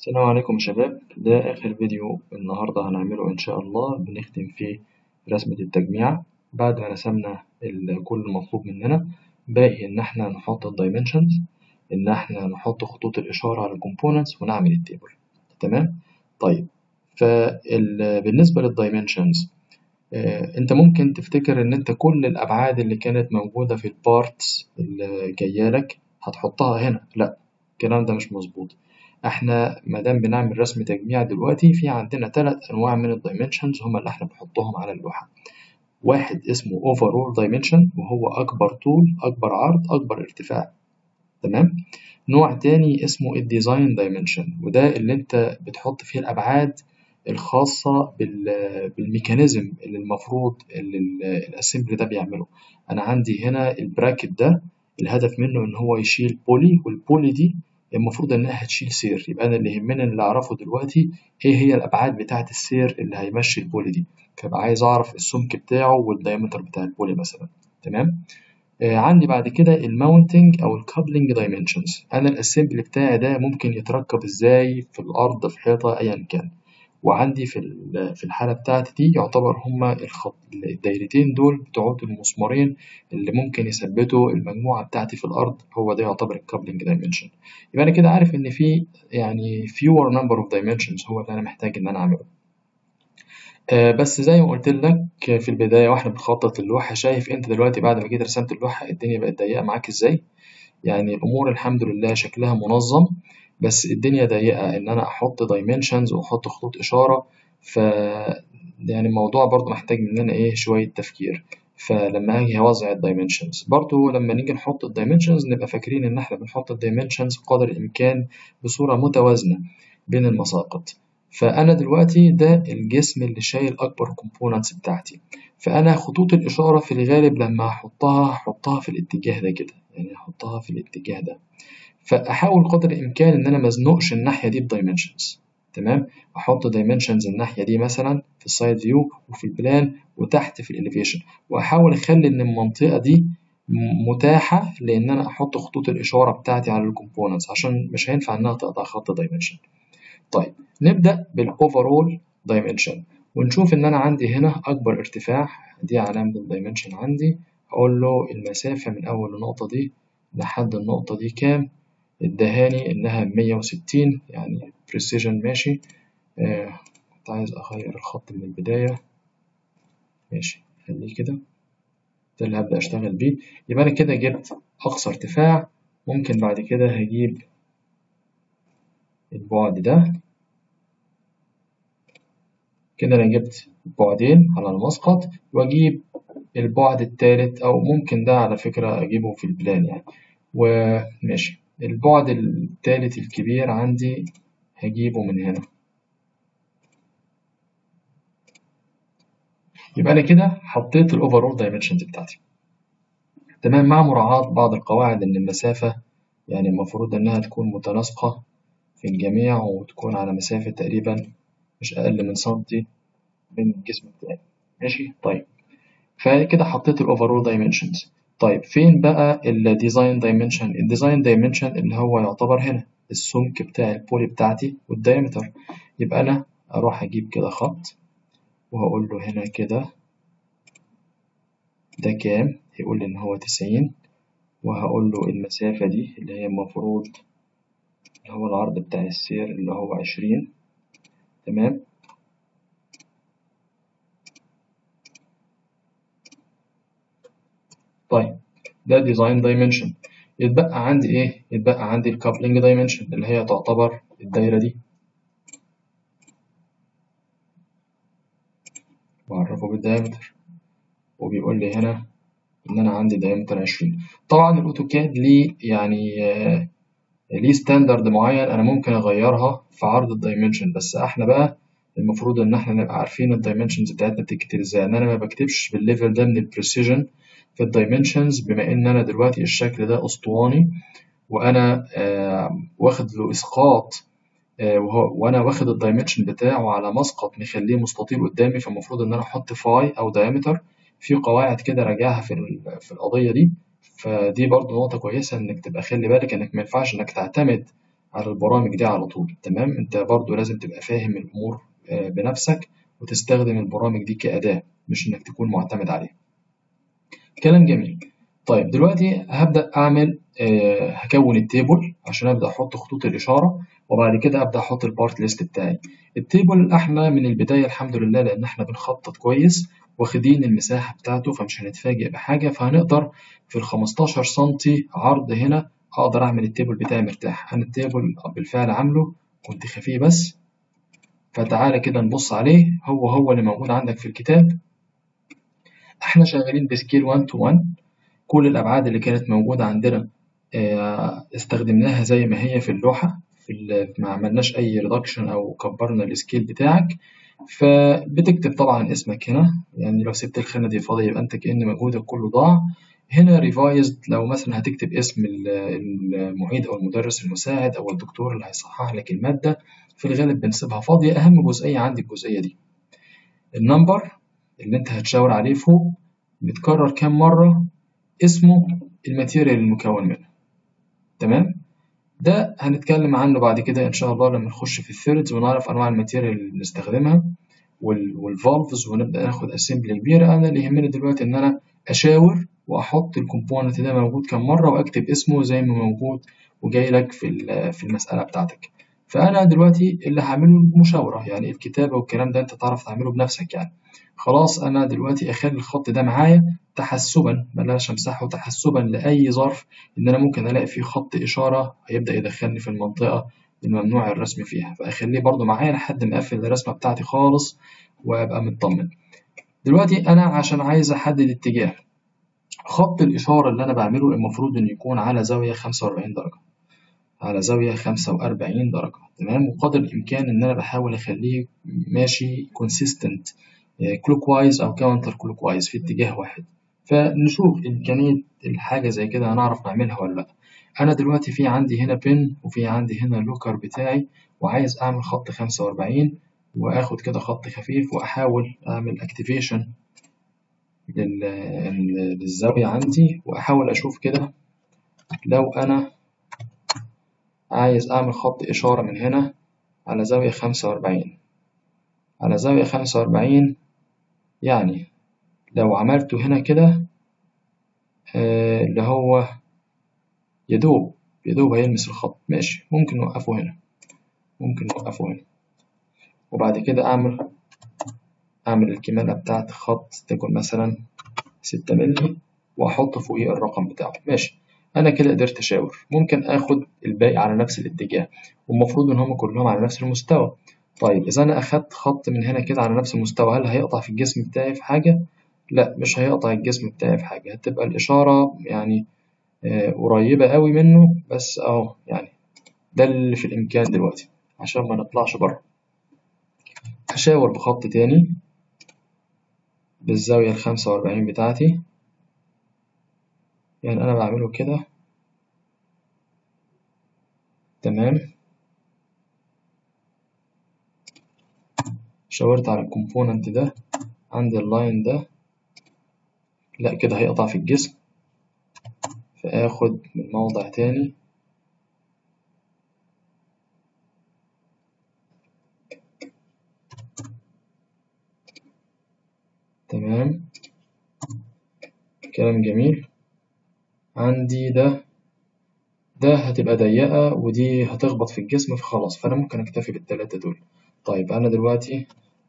السلام عليكم يا شباب ده آخر فيديو النهاردة هنعمله إن شاء الله بنختم فيه رسمة التجميع بعد ما رسمنا ال- كل المطلوب مننا باقي إن إحنا نحط الدايمنشنز إن إحنا نحط خطوط الإشارة على الكومبوننتس ونعمل التيبل تمام طيب فبالنسبة للدايمنشنز أنت ممكن تفتكر إن أنت كل الأبعاد اللي كانت موجودة في البارتس اللي جاية لك هتحطها هنا لأ الكلام ده مش مظبوط احنا ما دام بنعمل رسم تجميع دلوقتي في عندنا ثلاث انواع من الدايمنشنز هما اللي احنا بنحطهم على اللوحه واحد اسمه overall dimension وهو اكبر طول اكبر عرض اكبر ارتفاع تمام نوع تاني اسمه الديزاين دايمنشن وده اللي انت بتحط فيه الابعاد الخاصة بالميكانيزم اللي المفروض اللي الاسمبلي ده بيعمله انا عندي هنا البراكت ده الهدف منه ان هو يشيل بولي والبولي دي المفروض انها هتشيل سير يبقى انا اللي يهمني اللي اعرفه دلوقتي ايه هي الابعاد بتاعه السير اللي هيمشي البولي دي فبقى عايز اعرف السمك بتاعه والدايمتر بتاع البولي مثلا تمام آه عندي بعد كده الماونتنج او الكابلنج دايمنشنز انا الاسمبلي بتاعي ده ممكن يتركب ازاي في الارض في حيطه ايا كان وعندي في في الحالة بتاعتي دي يعتبر هما الخط الدايرتين دول بتوع المسمارين اللي ممكن يثبتوا المجموعة بتاعتي في الأرض هو ده يعتبر الكابلنج دايمنشن يبقى أنا كده عارف إن في يعني fewer number of dimensions هو اللي أنا محتاج إن أنا أعمله آه بس زي ما قلت لك في البداية واحنا بنخطط اللوحة شايف أنت دلوقتي بعد ما جيت رسمت اللوحة الدنيا بقت ضيقة معاك إزاي يعني الأمور الحمد لله شكلها منظم بس الدنيا ضيقة إن أنا أحط دايمنشنز وأحط خطوط إشارة ف يعني الموضوع برضو محتاج مننا إيه شوية تفكير فلما هاجي أوزع الدايمنشنز برضو لما نيجي نحط الدايمنشنز نبقى فاكرين إن إحنا بنحط الدايمنشنز قدر الإمكان بصورة متوازنة بين المساقط فأنا دلوقتي ده الجسم اللي شايل أكبر كومبوننتس بتاعتي فأنا خطوط الإشارة في الغالب لما هحطها هحطها في الاتجاه ده كده يعني هحطها في الاتجاه ده فأحاول قدر الإمكان إن أنا مزنقش الناحية دي بدايمنشنز تمام أحط دايمنشنز الناحية دي مثلا في السايد فيو وفي البلان وتحت في الإليفيشن وأحاول أخلي إن المنطقة دي متاحة لإن أنا أحط خطوط الإشارة بتاعتي على الكومبوننتس عشان مش هينفع إنها تقطع خط دايمنشن طيب نبدأ بالأوفرول دايمنشن ونشوف إن أنا عندي هنا أكبر ارتفاع دي علامة الدايمنشن عندي أقول له المسافة من أول النقطة دي لحد النقطة دي كام ادهاني إنها مية وستين يعني بريسيجن ماشي آه كنت عايز أغير الخط من البداية ماشي خليه كده ده اللي هبدأ أشتغل بيه يبقى أنا كده جبت أقصى ارتفاع ممكن بعد كده هجيب البعد ده كده أنا جبت بعدين على المسقط وأجيب البعد التالت أو ممكن ده على فكرة أجيبه في البلان يعني وماشي البعد التالت الكبير عندي هجيبه من هنا يبقى أنا كده حطيت الأوفرول دايمنشنز بتاعتي تمام مع مراعاة بعض القواعد إن المسافة يعني المفروض إنها تكون متناسقة في الجميع وتكون على مسافة تقريبا مش أقل من سنتي من الجسم بتاعي ماشي طيب فكده حطيت الأوفرول دايمنشنز طيب فين بقى الديزاين دايمنشن الديزاين دايمنشن اللي هو يعتبر هنا السمك بتاع البولي بتاعتي والدايمتر يبقى أنا أروح أجيب كده خط وهقول له هنا كده ده كام هيقول لي إن هو تسعين وهقول له المسافة دي اللي هي المفروض اللي هو العرض بتاع السير اللي هو عشرين تمام طيب ده ديزاين دايمنشن يتبقى عندي ايه يتبقى عندي الكابلنج دايمنشن اللي هي تعتبر الدايره دي بعرفه بالدايمتر وبيقول لي هنا ان انا عندي دايمتر 20 طبعا الاوتوكاد ليه يعني آه ليه ستاندرد معين انا ممكن اغيرها في عرض الدايمنشن بس احنا بقى المفروض ان احنا نبقى عارفين الدايمنشنز بتاعتنا بتتكتب ازاي ان انا ما بكتبش بالليفل ده من البريسيجن في الدايمنشنز بما ان انا دلوقتي الشكل ده اسطواني وانا آه واخد له اسقاط آه وانا واخد الدايمنشن بتاعه على مسقط مخليه مستطيل قدامي فالمفروض ان انا احط فاي او دايمتر في قواعد كده راجعها في في القضيه دي فدي برضو نقطه كويسه انك تبقى خلي بالك انك ما ينفعش انك تعتمد على البرامج دي على طول تمام انت برضو لازم تبقى فاهم الامور بنفسك وتستخدم البرامج دي كأداة مش انك تكون معتمد عليها كلام جميل طيب دلوقتي هبدأ أعمل آه هكون التيبل عشان أبدأ أحط خطوط الإشارة وبعد كده أبدأ أحط البارت ليست بتاعي التيبل إحنا من البداية الحمد لله لأن إحنا بنخطط كويس واخدين المساحة بتاعته فمش هنتفاجئ بحاجة فهنقدر في ال 15 سنتي عرض هنا أقدر أعمل التيبل بتاعي مرتاح أنا التيبل بالفعل عامله كنت خفيه بس فتعالى كده نبص عليه هو هو اللي موجود عندك في الكتاب احنا شغالين بسكيل 1 تو 1 كل الأبعاد اللي كانت موجودة عندنا استخدمناها زي ما هي في اللوحة في ما عملناش أي ريدكشن أو كبرنا السكيل بتاعك فبتكتب طبعا اسمك هنا يعني لو سبت الخانة دي فاضية يبقى أنت كأن مجهودك كله ضاع هنا ريفايزد لو مثلا هتكتب اسم المعيد أو المدرس المساعد أو الدكتور اللي هيصحح لك المادة في الغالب بنسيبها فاضية أهم جزئية عندي الجزئية دي النمبر اللي أنت هتشاور عليه فوق بتكرر كام مرة اسمه الماتيريال المكون منه تمام ده هنتكلم عنه بعد كده ان شاء الله لما نخش في الثيردز ونعرف انواع الماتيريال اللي بنستخدمها والفالفز ونبدا ناخد اسمبلي كبيره انا اللي يهمني دلوقتي ان انا اشاور واحط الكومبوننت ده موجود كام مره واكتب اسمه زي ما موجود وجاي لك في في المساله بتاعتك فانا دلوقتي اللي هعمله المشاوره يعني الكتابه والكلام ده انت تعرف تعمله بنفسك يعني خلاص انا دلوقتي اخلي الخط ده معايا تحسبا بلاش امسحه تحسبا لاي ظرف ان انا ممكن الاقي فيه خط اشاره هيبدا يدخلني في المنطقه الممنوع الرسم فيها فاخليه برضو معايا لحد ما اقفل الرسمه بتاعتي خالص وابقى مطمن دلوقتي انا عشان عايز احدد اتجاه خط الاشاره اللي انا بعمله المفروض انه يكون على زاويه 45 درجه على زاوية 45 درجة تمام وقدر الإمكان إن أنا بحاول أخليه ماشي consistent كلوك وايز أو كاونتر كلوك وايز في اتجاه واحد فنشوف إمكانية الحاجة زي كده هنعرف نعملها ولا لأ أنا دلوقتي في عندي هنا بن وفي عندي هنا لوكر بتاعي وعايز أعمل خط 45 وآخد كده خط خفيف وأحاول أعمل أكتيفيشن للزاوية عندي وأحاول أشوف كده لو أنا عايز أعمل خط إشارة من هنا على زاوية خمسة وأربعين على زاوية خمسة وأربعين يعني لو عملته هنا كده آه اللي هو يدوب يدوب هيلمس الخط ماشي ممكن نوقفه هنا ممكن نوقفه هنا وبعد كده أعمل أعمل الكمالة بتاعت خط تكون مثلا ستة مللي وأحط فوقيه الرقم بتاعه ماشي أنا كده قدرت أشاور ممكن آخد الباقي على نفس الاتجاه والمفروض إن هم كلهم على نفس المستوى طيب إذا أنا أخدت خط من هنا كده على نفس المستوى هل هيقطع في الجسم بتاعي في حاجة؟ لا مش هيقطع الجسم بتاعي في حاجة هتبقى الإشارة يعني آه قريبة قوي منه بس أهو يعني ده اللي في الإمكان دلوقتي عشان ما نطلعش بره هشاور بخط تاني بالزاوية الخمسة وأربعين بتاعتي يعني أنا بعمله كده تمام شاورت على الكومبوننت ده عند اللاين ده لا كده هيقطع في الجسم فآخد من موضع تاني تمام كلام جميل عندي ده ده هتبقى ضيقة ودي هتخبط في الجسم فخلاص فأنا ممكن أكتفي بالتلاتة دول طيب أنا دلوقتي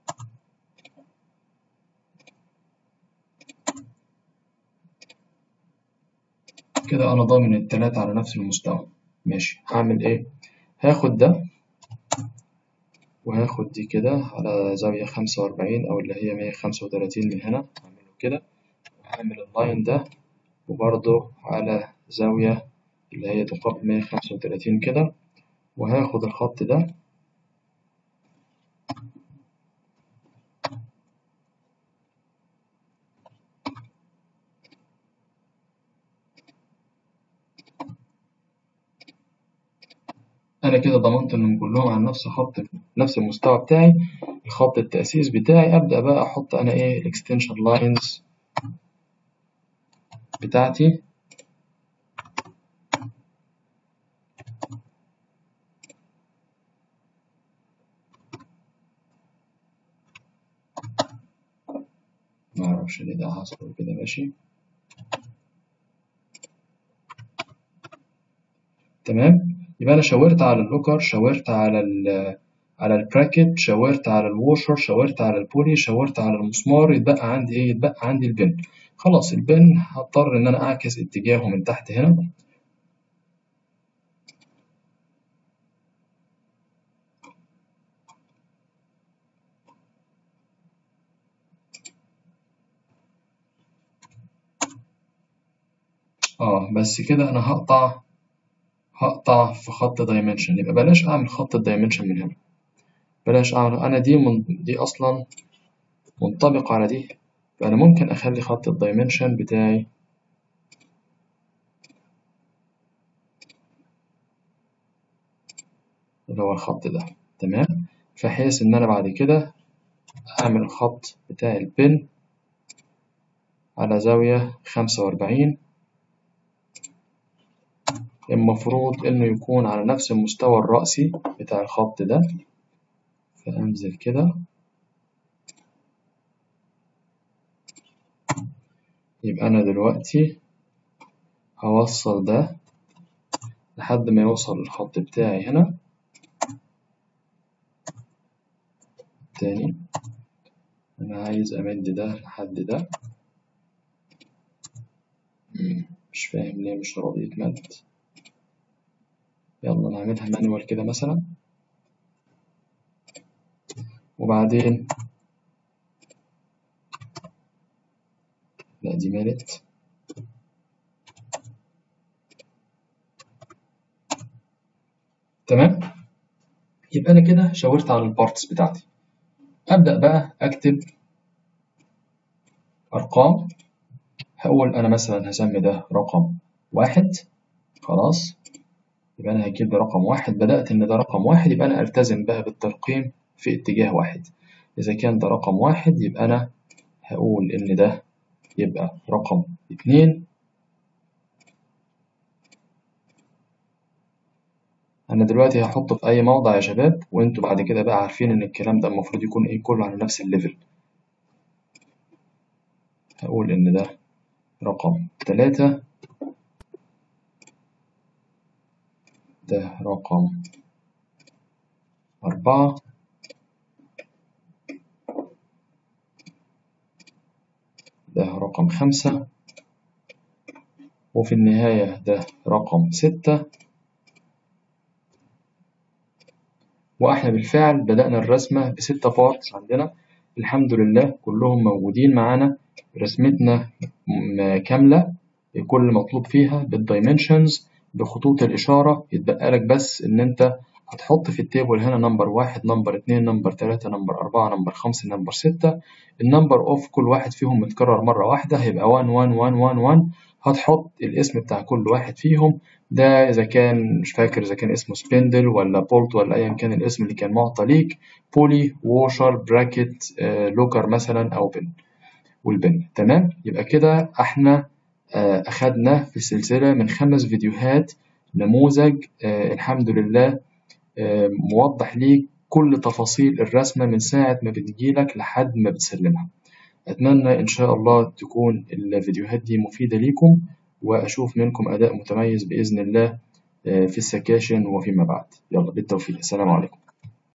كده أنا ضامن التلاتة على نفس المستوى ماشي هعمل إيه؟ هاخد ده وهاخد دي كده على زاوية خمسة وأربعين أو اللي هي مية خمسة وتلاتين من هنا هعمله كده وهعمل اللاين ده وبرضه على زاوية اللي هي تقابل مية خمسة وتلاتين كده وهاخد الخط ده أنا كده ضمنت إنهم كلهم على نفس خط نفس المستوى بتاعي الخط التأسيس بتاعي أبدأ بقى أحط أنا إيه الإكستنشن لاينز بتاعتي معرفش ليه ده حصل كده ماشي تمام يبقى أنا شاورت على اللوكر شاورت على ال على البراكت شاورت على الواشر شاورت على البولي شاورت على المسمار يتبقى عندي ايه يتبقى عندي البن خلاص البن هضطر ان انا اعكس اتجاهه من تحت هنا اه بس كده انا هقطع هقطع في خط دايمنشن يبقى بلاش اعمل خط الدايمنشن من هنا بلاش اعمل انا دي من دي اصلا منطبقة على دي فانا ممكن اخلي خط الدايمنشن بتاعي اللي هو الخط ده تمام بحيث ان انا بعد كده اعمل الخط بتاع البن على زاوية خمسة وأربعين المفروض إنه يكون على نفس المستوى الرأسي بتاع الخط ده فأنزل كده يبقى أنا دلوقتي هوصل ده لحد ما يوصل الخط بتاعي هنا تاني أنا عايز أمد ده لحد ده مش فاهم ليه مش راضي يتمد يلا نعملها مانوال كده مثلا وبعدين لا دي مالت تمام يبقى أنا كده شاورت على البارتس بتاعتي أبدأ بقى أكتب أرقام هقول أنا مثلا هسمي ده رقم واحد خلاص يبقى أنا هجيب ده رقم واحد بدأت إن ده رقم واحد يبقى أنا ألتزم بقى بالترقيم في اتجاه واحد إذا كان ده رقم واحد يبقى أنا هقول إن ده يبقى رقم اتنين أنا دلوقتي هحطه في أي موضع يا شباب وأنتوا بعد كده بقى عارفين إن الكلام ده المفروض يكون إيه كله على نفس الليفل هقول إن ده رقم تلاتة ده رقم أربعة ده رقم خمسة وفي النهاية ده رقم ستة وإحنا بالفعل بدأنا الرسمة بستة بارتس عندنا الحمد لله كلهم موجودين معانا رسمتنا كاملة كل مطلوب فيها بالدايمنشنز بخطوط الإشارة يتبقى لك بس إن أنت هتحط في التيبل هنا نمبر واحد نمبر اتنين نمبر تلاتة نمبر أربعة نمبر خمسة نمبر ستة النمبر أوف كل واحد فيهم متكرر مرة واحدة هيبقى وان وان وان وان وان هتحط الاسم بتاع كل واحد فيهم ده إذا كان مش فاكر إذا كان اسمه سبندل ولا بولت ولا أيا كان الاسم اللي كان معطى ليك بولي ووشر براكت لوكر مثلا أو بن والبن تمام يبقى كده احنا أخدنا في السلسلة من خمس فيديوهات نموذج الحمد لله موضح ليك كل تفاصيل الرسمة من ساعة ما بتجيلك لحد ما بتسلمها أتمنى إن شاء الله تكون الفيديوهات دي مفيدة ليكم وأشوف منكم أداء متميز بإذن الله في السكاشن وفيما بعد يلا بالتوفيق السلام عليكم